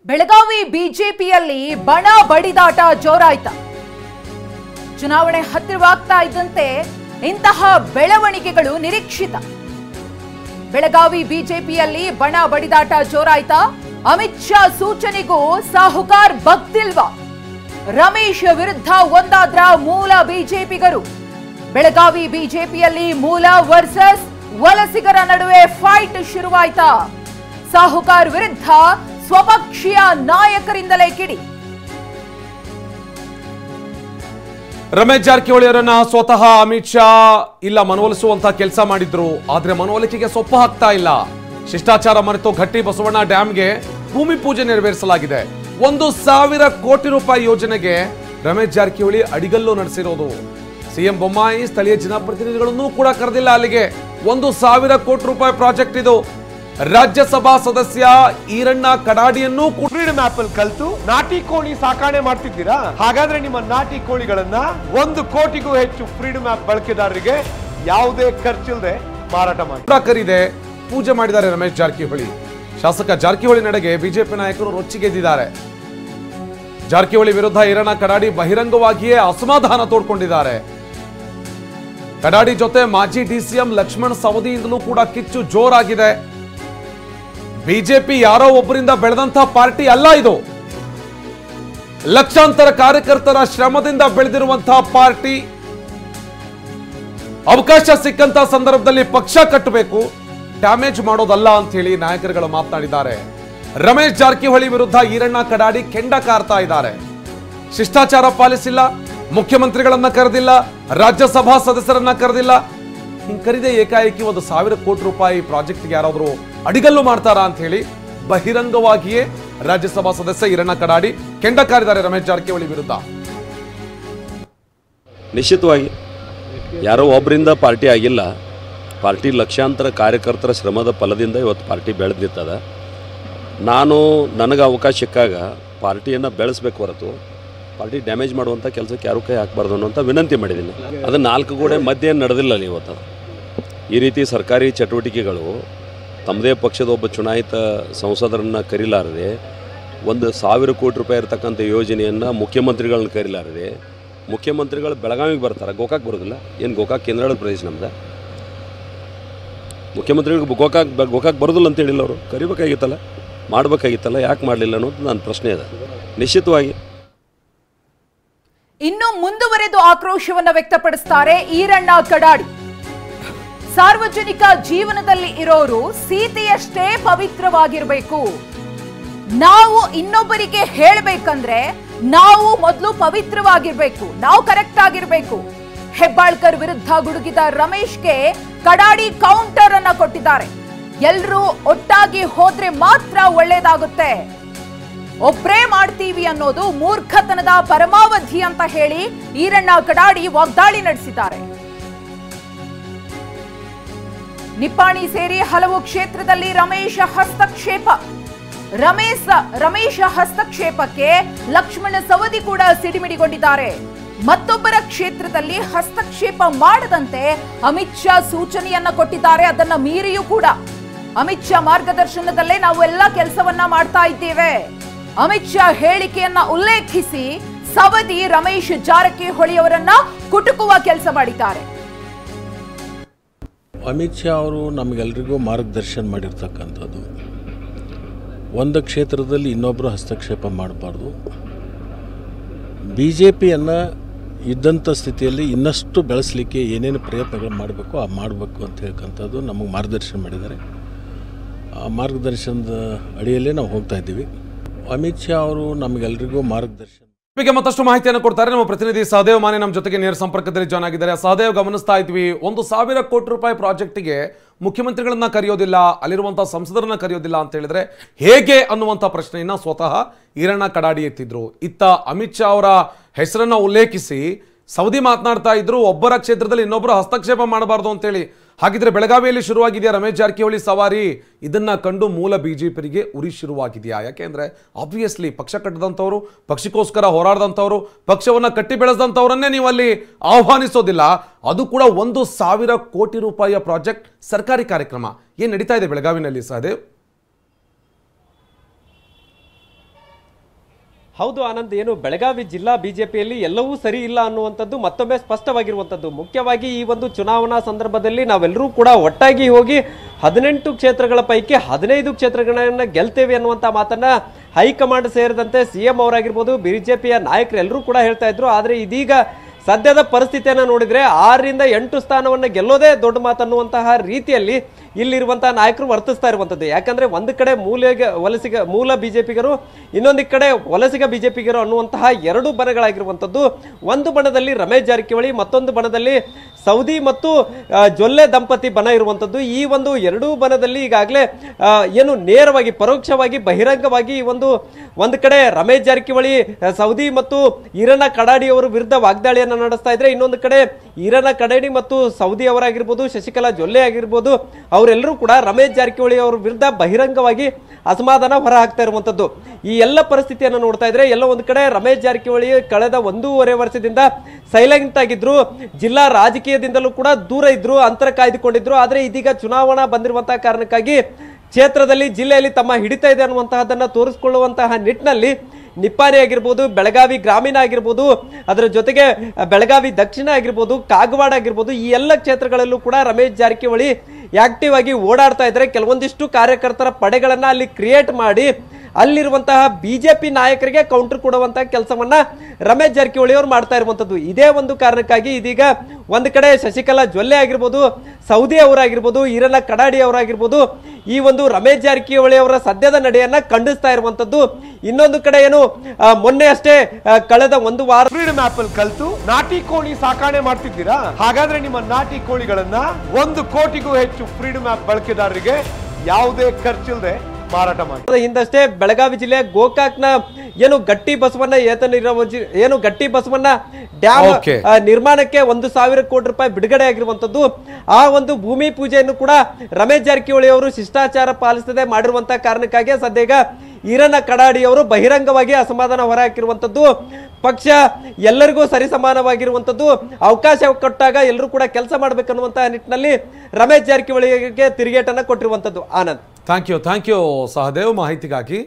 ಬೆಳಗಾವಿ ಬಿಜೆಪಿಯಲ್ಲಿ ಬಣ ಬಡಿದಾಟ ಜೋರಾಯ್ತ ಚುನಾವಣೆ ಹತ್ತಿರವಾಗ್ತಾ ಇದ್ದಂತೆ ಇಂತಹ ಬೆಳವಣಿಗೆಗಳು ನಿರೀಕ್ಷಿತ ಬೆಳಗಾವಿ ಬಿಜೆಪಿಯಲ್ಲಿ ಬಣ ಬಡಿದಾಟ ಜೋರಾಯ್ತ ಅಮಿತ್ ಶಾ ಸೂಚನೆಗೂ ಸಾಹುಕಾರ್ ಭಕ್ತಿಲ್ವಾ ರಮೇಶ್ ವಿರುದ್ಧ ಒಂದಾದ್ರ ಮೂಲ ಬಿಜೆಪಿಗರು ಬೆಳಗಾವಿ ಬಿಜೆಪಿಯಲ್ಲಿ ಮೂಲ ವರ್ಸಸ್ ವಲಸಿಗರ ನಡುವೆ ಫೈಟ್ ಶುರುವಾಯ್ತಾ ಸಾಹುಕಾರ್ ವಿರುದ್ಧ ಸ್ವಪಕ್ಷೀಯ ನಾಯಕರಿಂದಲೇ ಕಿಡಿ ರಮೇಶ್ ಜಾರಕಿಹೊಳಿ ಅವರನ್ನ ಸ್ವತಃ ಅಮಿತ್ ಶಾ ಇಲ್ಲ ಮನವೊಲಿಸುವಂತ ಕೆಲಸ ಮಾಡಿದ್ರು ಆದ್ರೆ ಮನವೊಲಿಕೆಗೆ ಸೊಪ್ಪು ಹಾಕ್ತಾ ಇಲ್ಲ ಶಿಷ್ಟಾಚಾರ ಮರೆತು ಘಟ್ಟಿ ಬಸವಣ್ಣ ಡ್ಯಾಂಗೆ ಭೂಮಿ ಪೂಜೆ ನೆರವೇರಿಸಲಾಗಿದೆ ಒಂದು ಸಾವಿರ ಕೋಟಿ ರೂಪಾಯಿ ಯೋಜನೆಗೆ ರಮೇಶ್ ಜಾರಕಿಹೊಳಿ ಅಡಿಗಲ್ಲು ನಡೆಸಿರೋದು ಸಿಎಂ ಬೊಮ್ಮಾಯಿ ಸ್ಥಳೀಯ ಜನಪ್ರತಿನಿಧಿಗಳನ್ನೂ ಕೂಡ ಕರೆದಿಲ್ಲ ಅಲ್ಲಿಗೆ ಒಂದು ಸಾವಿರ ಕೋಟಿ ರೂಪಾಯಿ ಪ್ರಾಜೆಕ್ಟ್ ಇದು ರಾಜ್ಯಸಭಾ ಸದಸ್ಯ ಈರಣ್ಣ ಕಡಾಡಿಯನ್ನೂ ಕೂಡ ಫ್ರೀಡಮ್ ಆಪ್ ಅಲ್ಲಿ ಕಲ್ತು ನಾಟಿ ಕೋಳಿ ಸಾಕಣೆ ಮಾಡ್ತಿದ್ದೀರಾ ಹಾಗಾದ್ರೆ ನಿಮ್ಮ ನಾಟಿ ಕೋಳಿಗಳನ್ನ ಒಂದು ಕೋಟಿಗೂ ಹೆಚ್ಚು ಫ್ರೀಡಮ್ ಆಪ್ ಬಳಕೆದಾರರಿಗೆ ಯಾವುದೇ ಖರ್ಚಿಲ್ಲದೆ ಮಾರಾಟ ಮಾಡಿ ಕೂಡ ಕರೆದಿದೆ ಪೂಜೆ ಮಾಡಿದ್ದಾರೆ ರಮೇಶ್ ಜಾರಕಿಹೊಳಿ ಶಾಸಕ ಜಾರಕಿಹೊಳಿ ನಡೆಗೆ ಬಿಜೆಪಿ ನಾಯಕರು ರೊಚ್ಚಿಗೆದ್ದಿದ್ದಾರೆ ಜಾರಕಿಹೊಳಿ ವಿರುದ್ಧ ಈರಣ್ಣ ಕಡಾಡಿ ಬಹಿರಂಗವಾಗಿಯೇ ಅಸಮಾಧಾನ ತೋಡ್ಕೊಂಡಿದ್ದಾರೆ ಕಡಾಡಿ ಜೊತೆ ಮಾಜಿ ಡಿಸಿಎಂ ಲಕ್ಷ್ಮಣ್ ಸವದಿಯಿಂದಲೂ ಕೂಡ ಕಿಚ್ಚು ಜೋರಾಗಿದೆ ಬಿಜೆಪಿ ಯಾರೋ ಒಬ್ಬರಿಂದ ಬೆಳೆದಂತ ಪಾರ್ಟಿ ಅಲ್ಲ ಇದು ಲಕ್ಷಾಂತರ ಕಾರ್ಯಕರ್ತರ ಶ್ರಮದಿಂದ ಬೆಳೆದಿರುವಂತಹ ಪಾರ್ಟಿ ಅವಕಾಶ ಸಿಕ್ಕಂತ ಸಂದರ್ಭದಲ್ಲಿ ಪಕ್ಷ ಕಟ್ಟಬೇಕು ಡ್ಯಾಮೇಜ್ ಮಾಡೋದಲ್ಲ ಅಂತ ಹೇಳಿ ನಾಯಕರುಗಳು ಮಾತನಾಡಿದ್ದಾರೆ ರಮೇಶ್ ಜಾರಕಿಹೊಳಿ ವಿರುದ್ಧ ಈರಣ್ಣ ಕಡಾಡಿ ಕೆಂಡ ಕಾರ್ತಾ ಇದ್ದಾರೆ ಶಿಷ್ಟಾಚಾರ ಪಾಲಿಸಿಲ್ಲ ಮುಖ್ಯಮಂತ್ರಿಗಳನ್ನ ಕರೆದಿಲ್ಲ ರಾಜ್ಯಸಭಾ ಸದಸ್ಯರನ್ನ ಕರೆದಿಲ್ಲ ಹಿಂಗ್ ಕರೆದೇ ಏಕಾಏಕಿ ಒಂದು ಸಾವಿರ ಕೋಟಿ ರೂಪಾಯಿ ಪ್ರಾಜೆಕ್ಟ್ಗೆ ಯಾರಾದರೂ ಅಡಿಗಲ್ಲು ಮಾಡ್ತಾರಾ ಅಂತ ಹೇಳಿ ಬಹಿರಂಗವಾಗಿಯೇ ರಾಜ್ಯಸಭಾ ಸದಸ್ಯ ಈರಣ್ಣ ಕಡಾಡಿ ಕೆಂಡ ಕಾರಿದ್ದಾರೆ ರಮೇಶ್ ಜಾರಕಿಹೊಳಿ ವಿರುದ್ಧ ನಿಶ್ಚಿತವಾಗಿ ಯಾರೋ ಒಬ್ಬರಿಂದ ಪಾರ್ಟಿ ಆಗಿಲ್ಲ ಪಾರ್ಟಿ ಲಕ್ಷಾಂತರ ಕಾರ್ಯಕರ್ತರ ಶ್ರಮದ ಫಲದಿಂದ ಇವತ್ತು ಪಾರ್ಟಿ ಬೆಳೆದು ನಿಂತದ ನಾನು ನನಗೆ ಅವಕಾಶ ಸಿಕ್ಕಾಗ ಪಾರ್ಟಿಯನ್ನು ಬೆಳೆಸ್ಬೇಕು ಹೊರತು ಪಾರ್ಟಿ ಡ್ಯಾಮೇಜ್ ಮಾಡುವಂಥ ಕೆಲಸಕ್ಕೆ ಯಾರೂ ಕೈ ಹಾಕಬಾರ್ದು ಅನ್ನೋಂಥ ವಿನಂತಿ ಮಾಡಿದ್ದೀನಿ ಅದು ನಾಲ್ಕು ಗೋಡೆ ಮಧ್ಯೆ ಏನು ನಡೆದಿಲ್ಲ ಅಲ್ಲಿ ಇವತ್ತು ಈ ರೀತಿ ಸರ್ಕಾರಿ ಚಟುವಟಿಕೆಗಳು ತಮ್ಮದೇ ಪಕ್ಷದ ಒಬ್ಬ ಚುನಾಯಿತ ಸಂಸದರನ್ನು ಕರೀಲಾರದೆ ಒಂದು ಸಾವಿರ ಕೋಟಿ ರೂಪಾಯಿ ಇರತಕ್ಕಂಥ ಯೋಜನೆಯನ್ನು ಮುಖ್ಯಮಂತ್ರಿಗಳನ್ನ ಕರೀಲಾರದೆ ಮುಖ್ಯಮಂತ್ರಿಗಳು ಬೆಳಗಾವಿಗೆ ಬರ್ತಾರೆ ಗೋಕಾಕ್ ಬರೋದಿಲ್ಲ ಏನು ಗೋಕಾಕ್ ಕೇಂದ್ರಾಡಳಿತ ಪ್ರದೇಶ ನಮ್ದು ಮುಖ್ಯಮಂತ್ರಿಗಳಿಗೆ ಗೋಕಾಕ್ ಬ- ಗೋಕಾಕ್ ಬರೋದಿಲ್ಲ ಅಂತ ಹೇಳಿಲ್ಲ ಅವರು ಕರಿಬೇಕಾಗಿತ್ತಲ್ಲ ಮಾಡಬೇಕಾಗಿತ್ತಲ್ಲ ಯಾಕೆ ಮಾಡಲಿಲ್ಲ ಅನ್ನೋದು ನನ್ನ ಪ್ರಶ್ನೆ ಇದೆ ನಿಶ್ಚಿತವಾಗಿ ಇನ್ನು ಮುಂದುವರೆದು ಆಕ್ರೋಶವನ್ನ ವ್ಯಕ್ತಪಡಿಸ್ತಾರೆ ಈರಣ್ಣ ಕಡಾಡಿ ಸಾರ್ವಜನಿಕ ಜೀವನದಲ್ಲಿ ಇರೋರು ಸೀತೆಯಷ್ಟೇ ಪವಿತ್ರವಾಗಿರ್ಬೇಕು ನಾವು ಇನ್ನೊಬ್ಬರಿಗೆ ಹೇಳ್ಬೇಕಂದ್ರೆ ನಾವು ಮೊದಲು ಪವಿತ್ರವಾಗಿರ್ಬೇಕು ನಾವು ಕರೆಕ್ಟ್ ಆಗಿರ್ಬೇಕು ಹೆಬ್ಬಾಳ್ಕರ್ ವಿರುದ್ಧ ಗುಡುಗಿದ ರಮೇಶ್ಗೆ ಕಡಾಡಿ ಕೌಂಟರ್ ಅನ್ನ ಕೊಟ್ಟಿದ್ದಾರೆ ಎಲ್ರೂ ಒಟ್ಟಾಗಿ ಹೋದ್ರೆ ಮಾತ್ರ ಒಳ್ಳೇದಾಗುತ್ತೆ ಒಬ್ರೇ ಮಾಡ್ತೀವಿ ಅನ್ನೋದು ಮೂರ್ಖತನದ ಪರಮಾವಧಿ ಅಂತ ಹೇಳಿ ಈರಣ್ಣ ಕಡಾಡಿ ವಾಗ್ದಾಳಿ ನಡೆಸಿದ್ದಾರೆ ನಿಪ್ಪಾಣಿ ಸೇರಿ ಹಲವು ಕ್ಷೇತ್ರದಲ್ಲಿ ರಮೇಶ ಹಸ್ತಕ್ಷೇಪ ರಮೇಶ್ ರಮೇಶ ಹಸ್ತಕ್ಷೇಪಕ್ಕೆ ಲಕ್ಷ್ಮಣ ಸವದಿ ಕೂಡ ಸಿಡಿಮಿಡಿಗೊಂಡಿದ್ದಾರೆ ಮತ್ತೊಬ್ಬರ ಕ್ಷೇತ್ರದಲ್ಲಿ ಹಸ್ತಕ್ಷೇಪ ಮಾಡದಂತೆ ಅಮಿತ್ ಶಾ ಸೂಚನೆಯನ್ನ ಕೊಟ್ಟಿದ್ದಾರೆ ಅದನ್ನ ಮೀರಿಯೂ ಕೂಡ ಅಮಿತ್ ಶಾ ಮಾರ್ಗದರ್ಶನದಲ್ಲೇ ನಾವು ಎಲ್ಲ ಕೆಲಸವನ್ನ ಮಾಡ್ತಾ ಇದ್ದೇವೆ ಅಮಿತ್ ಶಾ ಹೇಳಿಕೆಯನ್ನ ಉಲ್ಲೇಖಿಸಿ ಸವದಿ ರಮೇಶ್ ಜಾರಕಿಹೊಳಿ ಅವರನ್ನ ಕುಟುಕುವ ಕೆಲಸ ಮಾಡಿದ್ದಾರೆ ಅಮಿತ್ ಶಾ ಅವರು ನಮಗೆಲ್ರಿಗೂ ಮಾರ್ಗದರ್ಶನ ಮಾಡಿರ್ತಕ್ಕಂಥದ್ದು ಒಂದು ಕ್ಷೇತ್ರದಲ್ಲಿ ಇನ್ನೊಬ್ಬರು ಹಸ್ತಕ್ಷೇಪ ಮಾಡಬಾರ್ದು ಬಿ ಜೆ ಪಿಯನ್ನು ಇದ್ದಂಥ ಸ್ಥಿತಿಯಲ್ಲಿ ಇನ್ನಷ್ಟು ಬೆಳೆಸಲಿಕ್ಕೆ ಏನೇನು ಪ್ರಯತ್ನಗಳು ಮಾಡಬೇಕು ಆ ಮಾಡಬೇಕು ಅಂತ ಹೇಳ್ಕಂಥದ್ದು ನಮಗೆ ಮಾರ್ಗದರ್ಶನ ಮಾಡಿದ್ದಾರೆ ಆ ಮಾರ್ಗದರ್ಶನದ ಅಡಿಯಲ್ಲೇ ನಾವು ಹೋಗ್ತಾ ಇದ್ದೀವಿ ಅಮಿತ್ ಶಾ ಅವರು ನಮಗೆಲ್ರಿಗೂ ಮಾರ್ಗದರ್ಶನ ಬಗ್ಗೆ ಮತ್ತಷ್ಟು ಮಾಹಿತಿಯನ್ನು ಕೊಡ್ತಾರೆ ನಮ್ಮ ಪ್ರತಿನಿಧಿ ಸಹದೇವ್ ಮಾನೆ ನಮ್ಮ ಜೊತೆಗೆ ನೇರ ಸಂಪರ್ಕದಲ್ಲಿ ಜಾಯ್ನ್ ಆಗಿದ್ದಾರೆ ಸಹದೇವ್ ಗಮನಿಸ್ತಾ ಇದ್ವಿ ಒಂದು ಸಾವಿರ ಕೋಟಿ ರೂಪಾಯಿ ಪ್ರಾಜೆಕ್ಟಿಗೆ ಮುಖ್ಯಮಂತ್ರಿಗಳನ್ನ ಕರೆಯೋದಿಲ್ಲ ಅಲ್ಲಿರುವಂತಹ ಸಂಸದರನ್ನ ಕರೆಯೋದಿಲ್ಲ ಅಂತ ಹೇಳಿದ್ರೆ ಹೇಗೆ ಅನ್ನುವಂಥ ಪ್ರಶ್ನೆಯನ್ನ ಸ್ವತಃ ಈರಣ್ಣ ಕಡಾಡಿ ಎತ್ತಿದ್ರು ಇತ್ತ ಅಮಿತ್ ಶಾ ಅವರ ಹೆಸರನ್ನ ಉಲ್ಲೇಖಿಸಿ ಸೌದಿ ಮಾತನಾಡ್ತಾ ಇದ್ರು ಒಬ್ಬರ ಕ್ಷೇತ್ರದಲ್ಲಿ ಇನ್ನೊಬ್ಬರು ಹಸ್ತಕ್ಷೇಪ ಮಾಡಬಾರ್ದು ಅಂತೇಳಿ ಹಾಗಿದ್ರೆ ಬೆಳಗಾವಿಯಲ್ಲಿ ಶುರುವಾಗಿದೆಯಾ ರಮೇಶ್ ಜಾರಕಿಹೊಳಿ ಸವಾರಿ ಇದನ್ನ ಕಂಡು ಮೂಲ ಬಿಜೆಪಿಗೆ ಉರಿ ಶುರುವಾಗಿದೆಯಾ ಯಾಕೆಂದ್ರೆ ಆಬ್ವಿಯಸ್ಲಿ ಪಕ್ಷ ಕಟ್ಟದಂಥವ್ರು ಪಕ್ಷಕ್ಕೋಸ್ಕರ ಹೋರಾಡದಂಥವ್ರು ಪಕ್ಷವನ್ನ ಕಟ್ಟಿ ಬೆಳೆಸದಂಥವ್ರನ್ನೇ ನೀವು ಅಲ್ಲಿ ಆಹ್ವಾನಿಸೋದಿಲ್ಲ ಅದು ಕೂಡ ಒಂದು ಸಾವಿರ ಕೋಟಿ ರೂಪಾಯಿಯ ಪ್ರಾಜೆಕ್ಟ್ ಸರ್ಕಾರಿ ಕಾರ್ಯಕ್ರಮ ಏನ್ ನಡೀತಾ ಇದೆ ಬೆಳಗಾವಿನಲ್ಲಿ ಸಹದೇವ್ ಹೌದು ಆನಂದ್ ಏನು ಬೆಳಗಾವಿ ಜಿಲ್ಲಾ ಬಿಜೆಪಿಯಲ್ಲಿ ಎಲ್ಲವೂ ಸರಿ ಇಲ್ಲ ಅನ್ನುವಂಥದ್ದು ಮತ್ತೊಮ್ಮೆ ಸ್ಪಷ್ಟವಾಗಿರುವಂಥದ್ದು ಮುಖ್ಯವಾಗಿ ಈ ಒಂದು ಚುನಾವಣಾ ಸಂದರ್ಭದಲ್ಲಿ ನಾವೆಲ್ಲರೂ ಕೂಡ ಒಟ್ಟಾಗಿ ಹೋಗಿ ಹದಿನೆಂಟು ಕ್ಷೇತ್ರಗಳ ಪೈಕಿ ಹದಿನೈದು ಕ್ಷೇತ್ರಗಳನ್ನ ಗೆಲ್ತೇವೆ ಅನ್ನುವಂಥ ಮಾತನ್ನ ಹೈಕಮಾಂಡ್ ಸೇರಿದಂತೆ ಸಿ ಎಂ ಅವರಾಗಿರ್ಬೋದು ಬಿಜೆಪಿಯ ನಾಯಕರು ಎಲ್ಲರೂ ಕೂಡ ಹೇಳ್ತಾ ಇದ್ರು ಆದರೆ ಇದೀಗ ಸದ್ಯದ ಪರಿಸ್ಥಿತಿಯನ್ನು ನೋಡಿದ್ರೆ ಆರರಿಂದ ಎಂಟು ಸ್ಥಾನವನ್ನು ಗೆಲ್ಲೋದೇ ದೊಡ್ಡ ಮಾತನ್ನುವಂತಹ ರೀತಿಯಲ್ಲಿ ಇಲ್ಲಿರುವಂತಹ ನಾಯಕರು ವರ್ತಿಸ್ತಾ ಇರುವಂಥದ್ದು ಯಾಕಂದ್ರೆ ಒಂದು ಕಡೆ ಮೂಲೆಗೆ ವಲಸಿಗ ಮೂಲ ಬಿಜೆಪಿಗರು ಇನ್ನೊಂದು ಕಡೆ ವಲಸಿಗ ಬಿಜೆಪಿಗರು ಅನ್ನುವಂತಹ ಎರಡು ಬಣಗಳಾಗಿರುವಂಥದ್ದು ಒಂದು ಬಣದಲ್ಲಿ ರಮೇಶ್ ಜಾರಕಿಹೊಳಿ ಮತ್ತೊಂದು ಬಣದಲ್ಲಿ ಸೌದಿ ಮತ್ತು ಆ, ಜೊಲ್ಲೆ ದಂಪತಿ ಬಣ ಇರುವಂಥದ್ದು ಈ ಒಂದು ಎರಡೂ ಬಣದಲ್ಲಿ ಈಗಾಗಲೇ ಆ, ಏನು ನೇರವಾಗಿ ಪರೋಕ್ಷವಾಗಿ ಬಹಿರಂಗವಾಗಿ ಈ ಒಂದು ಒಂದು ಕಡೆ ರಮೇಶ್ ಜಾರಕಿಹೊಳಿ ಆ, ಸೌದಿ ಮತ್ತು ಈರನ ಕಡಾಡಿ ಅವರ ವಿರುದ್ಧ ವಾಗ್ದಾಳಿಯನ್ನು ನಡೆಸ್ತಾ ಇದ್ರೆ ಇನ್ನೊಂದು ಕಡೆ ಈರನ ಕಡಾಡಿ ಮತ್ತು ಸೌದಿ ಅವರಾಗಿರ್ಬೋದು ಶಶಿಕಲಾ ಜೊಲ್ಲೆ ಆಗಿರ್ಬೋದು ಅವರೆಲ್ಲರೂ ಕೂಡ ರಮೇಶ್ ಜಾರಕಿಹೊಳಿ ಅವರ ವಿರುದ್ಧ ಬಹಿರಂಗವಾಗಿ ಅಸಮಾಧಾನ ಹೊರ ಹಾಕ್ತಾ ಇರುವಂತದ್ದು ಈ ಎಲ್ಲ ಪರಿಸ್ಥಿತಿಯನ್ನು ನೋಡ್ತಾ ಇದ್ರೆ ಎಲ್ಲ ಒಂದು ಕಡೆ ರಮೇಶ್ ಜಾರಕಿಹೊಳಿ ಕಳೆದ ಒಂದೂವರೆ ವರ್ಷದಿಂದ ಸೈಲೆಂಟ್ ಆಗಿದ್ರು ಜಿಲ್ಲಾ ರಾಜಕೀಯದಿಂದಲೂ ಕೂಡ ದೂರ ಇದ್ರು ಅಂತರ ಕಾಯ್ದುಕೊಂಡಿದ್ರು ಆದ್ರೆ ಇದೀಗ ಚುನಾವಣಾ ಬಂದಿರುವಂತಹ ಕಾರಣಕ್ಕಾಗಿ ಕ್ಷೇತ್ರದಲ್ಲಿ ಜಿಲ್ಲೆಯಲ್ಲಿ ತಮ್ಮ ಹಿಡಿತ ಇದೆ ಅನ್ನುವಂತಹದನ್ನ ತೋರಿಸಿಕೊಳ್ಳುವಂತಹ ನಿಟ್ಟಿನಲ್ಲಿ ನಿಪ್ಪಾಣಿ ಆಗಿರ್ಬೋದು ಬೆಳಗಾವಿ ಗ್ರಾಮೀಣ ಆಗಿರ್ಬೋದು ಅದರ ಜೊತೆಗೆ ಬೆಳಗಾವಿ ದಕ್ಷಿಣ ಆಗಿರ್ಬೋದು ಕಾಗವಾಡ ಆಗಿರ್ಬೋದು ಈ ಎಲ್ಲ ಕ್ಷೇತ್ರಗಳಲ್ಲೂ ಕೂಡ ರಮೇಶ್ ಜಾರಕಿಹೊಳಿ ಆಕ್ಟಿವ್ ಆಗಿ ಓಡಾಡ್ತಾ ಇದ್ದಾರೆ ಕೆಲವೊಂದಿಷ್ಟು ಕಾರ್ಯಕರ್ತರ ಪಡೆಗಳನ್ನ ಅಲ್ಲಿ ಕ್ರಿಯೇಟ್ ಮಾಡಿ ಅಲ್ಲಿರುವಂತಹ ಬಿಜೆಪಿ ನಾಯಕರಿಗೆ ಕೌಂಟರ್ ಕೊಡುವಂತಹ ಕೆಲಸವನ್ನ ರಮೇಶ್ ಜಾರಕಿಹೊಳಿ ಅವರು ಮಾಡ್ತಾ ಇರುವಂತದ್ದು ಇದೇ ಒಂದು ಕಾರಣಕ್ಕಾಗಿ ಇದೀಗ ಒಂದು ಕಡೆ ಶಶಿಕಲಾ ಜೊಲ್ಲೆ ಆಗಿರ್ಬೋದು ಸೌದಿ ಅವರಾಗಿರ್ಬೋದು ಈರನ ಕಡಾಡಿ ಅವರಾಗಿರ್ಬೋದು ಈ ಒಂದು ರಮೇಶ್ ಜಾರಕಿಹೊಳಿ ಅವರ ಸದ್ಯದ ನಡೆಯನ್ನ ಖಂಡಿಸ್ತಾ ಇರುವಂತದ್ದು ಇನ್ನೊಂದು ಕಡೆ ಏನು ಆ, ಮೊನ್ನೆ ಅಷ್ಟೇ ಆ, ಕಳೆದ ಒಂದು ವಾರ ಫ್ರೀಡಮ್ ಆಪ್ ಅಲ್ಲಿ ಕಲ್ತು ನಾಟಿ ಕೋಳಿ ಸಾಕಾಣೆ ಮಾಡ್ತಿದ್ದೀರಾ ಹಾಗಾದ್ರೆ ನಿಮ್ಮ ನಾಟಿ ಕೋಳಿಗಳನ್ನ ಒಂದು ಕೋಟಿಗೂ ಹೆಚ್ಚು ಫ್ರೀಡಮ್ ಆಪ್ ಬಳಕೆದಾರರಿಗೆ ಯಾವುದೇ ಖರ್ಚಿಲ್ಲದೆ ಮಾರಾಟ ಮಾಡಿ ವಾರದ ಹಿಂದಷ್ಟೇ ಬೆಳಗಾವಿ ಜಿಲ್ಲೆಯ ಗೋಕಾಕ್ನ ಏನು ಗಟ್ಟಿ ಬಸವಣ್ಣ ಏತ ನೀರಾವರಿ ಏನು ಗಟ್ಟಿ ಬಸವಣ್ಣ ಡ್ಯಾಮ್ Okay. ಆ, ನಿರ್ಮಾಣಕ್ಕೆ ಒಂದು ಸಾವಿರ ಕೋಟಿ ರೂಪಾಯಿ ಬಿಡುಗಡೆ ಆಗಿರುವಂತದ್ದು ಆ ಒಂದು ಭೂಮಿ ಪೂಜೆಯನ್ನು ಕೂಡ ರಮೇಶ್ ಜಾರಕಿಹೊಳಿ ಅವರು ಶಿಷ್ಟಾಚಾರ ಪಾಲಿಸದೆ ಮಾಡಿರುವಂತಹ ಕಾರಣಕ್ಕಾಗಿ ಸದ್ಯ ಈಗ ಈರಣ್ಣ ಕಡಾಡಿ ಅವರು ಬಹಿರಂಗವಾಗಿ ಅಸಮಾಧಾನ ಹೊರಹಾಕಿರುವಂತದ್ದು ಪಕ್ಷ ಎಲ್ಲರಿಗೂ ಸರಿಸಮಾನವಾಗಿರುವಂತದ್ದು ಅವಕಾಶ ಕೊಟ್ಟಾಗ ಎಲ್ಲರೂ ಕೂಡ ಕೆಲಸ ಮಾಡ್ಬೇಕನ್ನುವಂತಹ ನಿಟ್ಟಿನಲ್ಲಿ ರಮೇಶ್ ಜಾರಕಿಹೊಳಿಗೆ ತಿರುಗೇಟನ್ನ ಕೊಟ್ಟಿರುವಂತದ್ದು Anand thank you thank you Sahadev ಮಾಹಿತಿಗಾಗಿ